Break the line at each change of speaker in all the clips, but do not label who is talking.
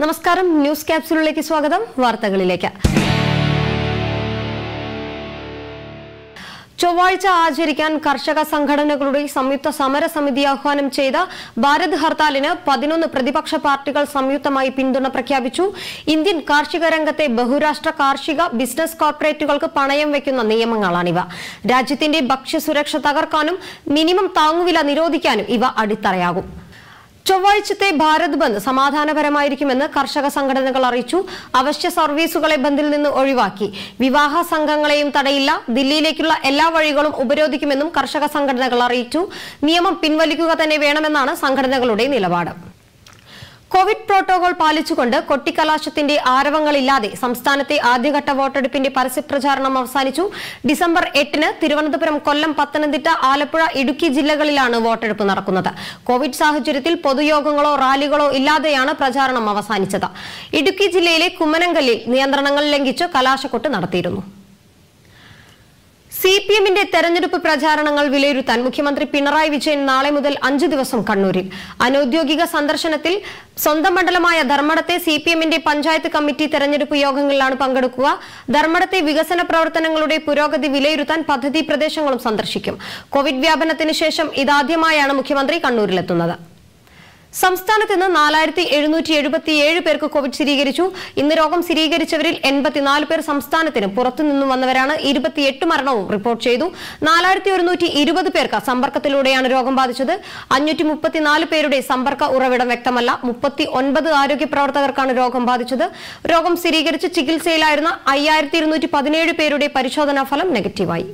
നമസ്കാരം ന്യൂസ് ക്യാപ്സുലിലേക്ക് സ്വാഗതം വാർത്തകളിലേക്ക് ചൊവ്വാഴ്ച ആചരിക്കാൻ കർഷക സംഘടനകളുടെ സംയുക്ത സമരസമിതി ആഹ്വാനം ചെയ്ത ഭാരത് ഹർത്താലിന് പതിനൊന്ന് പ്രതിപക്ഷ പാർട്ടികൾ സംയുക്തമായി പിന്തുണ പ്രഖ്യാപിച്ചു ഇന്ത്യൻ കാർഷിക രംഗത്തെ ബഹുരാഷ്ട്ര കാർഷിക ബിസിനസ് കോർപ്പറേറ്റുകൾക്ക് പണയം വയ്ക്കുന്ന നിയമങ്ങളാണിവ രാജ്യത്തിന്റെ ഭക്ഷ്യസുരക്ഷ തകർക്കാനും മിനിമം താങ്ങുവില നിരോധിക്കാനും ഇവ അടിത്തറയാകും ചൊവ്വാഴ്ചത്തെ ഭാരത് ബന്ദ് സമാധാനപരമായിരിക്കുമെന്ന് കർഷക സംഘടനകൾ അറിയിച്ചു അവശ്യ സർവീസുകളെ ബന്ദിൽ നിന്ന് ഒഴിവാക്കി വിവാഹ സംഘങ്ങളെയും തടയില്ല ദില്ലിയിലേക്കുള്ള എല്ലാ വഴികളും ഉപരോധിക്കുമെന്നും കർഷക സംഘടനകൾ അറിയിച്ചു നിയമം പിൻവലിക്കുക തന്നെ വേണമെന്നാണ് സംഘടനകളുടെ നിലപാട് കോവിഡ് പ്രോട്ടോകോൾ പാലിച്ചുകൊണ്ട് കൊട്ടിക്കലാശത്തിന്റെ ആരവങ്ങളില്ലാതെ സംസ്ഥാനത്തെ ആദ്യഘട്ട വോട്ടെടുപ്പിന്റെ പരസ്യപ്രചാരണം അവസാനിച്ചു ഡിസംബർ എട്ടിന് തിരുവനന്തപുരം കൊല്ലം പത്തനംതിട്ട ആലപ്പുഴ ഇടുക്കി ജില്ലകളിലാണ് വോട്ടെടുപ്പ് നടക്കുന്നത് കോവിഡ് സാഹചര്യത്തിൽ പൊതുയോഗങ്ങളോ റാലികളോ ഇല്ലാതെയാണ് പ്രചാരണം അവസാനിച്ചത് ഇടുക്കി ജില്ലയിലെ കുമ്മനങ്കല്ലിൽ നിയന്ത്രണങ്ങൾ ലംഘിച്ച് കലാശക്കൊട്ട് നടത്തിയിരുന്നു സി പി എമ്മിന്റെ തെരഞ്ഞെടുപ്പ് പ്രചാരണങ്ങൾ വിലയിരുത്താൻ മുഖ്യമന്ത്രി പിണറായി വിജയൻ നാളെ മുതൽ അഞ്ചു ദിവസം കണ്ണൂരിൽ അനൌദ്യോഗിക സന്ദർശനത്തിൽ സ്വന്തം മണ്ഡലമായ ധർമ്മടത്തെ സി പി എമ്മിന്റെ പഞ്ചായത്ത് കമ്മിറ്റി തെരഞ്ഞെടുപ്പ് യോഗങ്ങളിലാണ് പങ്കെടുക്കുക ധർമ്മടത്തെ വികസന പ്രവർത്തനങ്ങളുടെ പുരോഗതി വിലയിരുത്താൻ പദ്ധതി പ്രദേശങ്ങളും സന്ദർശിക്കും കോവിഡ് വ്യാപനത്തിന് ശേഷം ഇതാദ്യമായാണ് മുഖ്യമന്ത്രി കണ്ണൂരിലെത്തുന്നത് സംസ്ഥാനത്ത് ഇന്ന് നാലായിരത്തി എഴുന്നൂറ്റി എഴുപത്തിയേഴ് പേർക്ക് കോവിഡ് സ്ഥിരീകരിച്ചു ഇന്ന് രോഗം സ്ഥിരീകരിച്ചവരിൽ എൺപത്തിനാല് പേർ സംസ്ഥാനത്തിന് പുറത്തുനിന്നും വന്നവരാണ് ഇരുപത്തിയെട്ട് മരണവും റിപ്പോർട്ട് ചെയ്തു നാലായിരത്തി ഒരുന്നൂറ്റി ഇരുപത് പേർക്ക് സമ്പർക്കത്തിലൂടെയാണ് രോഗം ബാധിച്ചത് അഞ്ഞൂറ്റി മുപ്പത്തിനാല് പേരുടെ സമ്പർക്ക ഉറവിടം വ്യക്തമല്ല മുപ്പത്തി ഒൻപത് ആരോഗ്യ പ്രവർത്തകർക്കാണ് രോഗം ബാധിച്ചത് രോഗം സ്ഥിരീകരിച്ച് ചികിത്സയിലായിരുന്ന അയ്യായിരത്തി ഇരുന്നൂറ്റി പതിനേഴ് പേരുടെ പരിശോധനാ ഫലം നെഗറ്റീവായി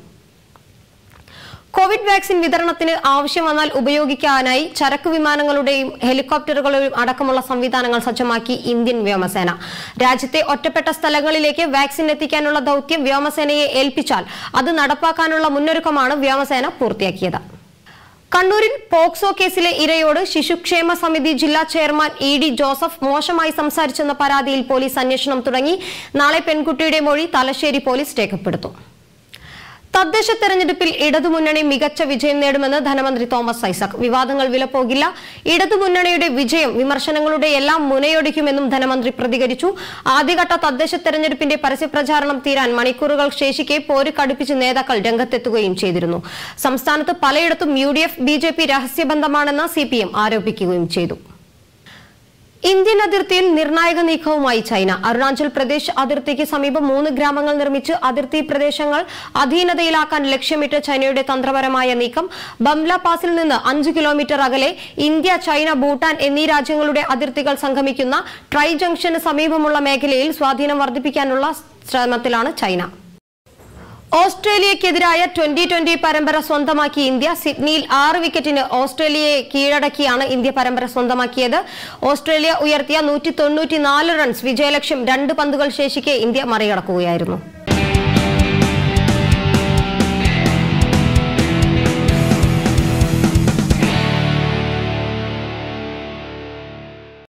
കോവിഡ് വാക്സിൻ വിതരണത്തിന് ആവശ്യം വന്നാൽ ഉപയോഗിക്കാനായി ചരക്ക് വിമാനങ്ങളുടെയും ഹെലികോപ്റ്ററുകളുടെയും അടക്കമുള്ള സംവിധാനങ്ങൾ സജ്ജമാക്കി ഇന്ത്യൻ വ്യോമസേന രാജ്യത്തെ ഒറ്റപ്പെട്ട സ്ഥലങ്ങളിലേക്ക് വാക്സിൻ എത്തിക്കാനുള്ള ദൌത്യം വ്യോമസേനയെ ഏൽപ്പിച്ചാൽ അത് നടപ്പാക്കാനുള്ള മുന്നൊരുക്കമാണ് വ്യോമസേന പൂർത്തിയാക്കിയത് കണ്ണൂരിൽ പോക്സോ കേസിലെ ഇരയോട് ശിശുക്ഷേമ സമിതി ജില്ലാ ചെയർമാൻ ഇ ഡി ജോസഫ് മോശമായി സംസാരിച്ചെന്ന പരാതിയിൽ പോലീസ് അന്വേഷണം തുടങ്ങി നാളെ പെൺകുട്ടിയുടെ മൊഴി തലശ്ശേരി പോലീസ് രേഖപ്പെടുത്തും തദ്ദേശ തെരഞ്ഞെടുപ്പിൽ ഇടതുമുന്നണി മികച്ച വിജയം നേടുമെന്ന് ധനമന്ത്രി തോമസ് ഐസക് വിവാദങ്ങൾ വിലപ്പോകില്ല ഇടതുമുന്നണിയുടെ വിജയം വിമർശനങ്ങളുടെ എല്ലാം മുനയൊടിക്കുമെന്നും ധനമന്ത്രി പ്രതികരിച്ചു ആദ്യഘട്ട തദ്ദേശ തെരഞ്ഞെടുപ്പിന്റെ പരസ്യപ്രചാരണം തീരാൻ മണിക്കൂറുകൾ ശേഷിക്കെ പോര് കടുപ്പിച്ച് നേതാക്കൾ രംഗത്തെത്തുകയും ചെയ്തിരുന്നു സംസ്ഥാനത്ത് പലയിടത്തും U D F B J P രഹസ്യബന്ധമാണെന്ന് സി പി എം ആരോപിക്കുകയും ചെയ്തു ഇന്ത്യൻ അതിർത്തിയിൽ നിർണായക നീക്കവുമായി ചൈന അരുണാചൽ പ്രദേശ് അതിർത്തിക്ക് സമീപം മൂന്ന് ഗ്രാമങ്ങൾ നിർമ്മിച്ച് അതിർത്തി പ്രദേശങ്ങൾ അധീനതയിലാക്കാൻ ലക്ഷ്യമിട്ട് ചൈനയുടെ തന്ത്രപരമായ നീക്കം ബംല പാസിൽ നിന്ന് അഞ്ച് കിലോമീറ്റർ അകലെ ഇന്ത്യ ചൈന ഭൂട്ടാൻ എന്നീ രാജ്യങ്ങളുടെ അതിർത്തികൾ സംഗമിക്കുന്ന ട്രൈ ജംഗ്ഷന് സമീപമുള്ള മേഖലയിൽ സ്വാധീനം വർദ്ധിപ്പിക്കാനുള്ള ശ്രമത്തിലാണ് ചൈന ഓസ്ട്രേലിയക്കെതിരായ ട്വന്റി ട്വന്റി പരമ്പര സ്വന്തമാക്കി ഇന്ത്യ സിഡ്നിയിൽ ആറ് വിക്കറ്റിന് ഓസ്ട്രേലിയയെ കീഴടക്കിയാണ് ഇന്ത്യ പരമ്പര സ്വന്തമാക്കിയത് ഓസ്ട്രേലിയ ഉയർത്തിയ നൂറ്റി തൊണ്ണൂറ്റിനാല് റൺസ് വിജയലക്ഷ്യം രണ്ട് പന്തുകൾ ശേഷിക്കെ ഇന്ത്യ മറികടക്കുകയായിരുന്നു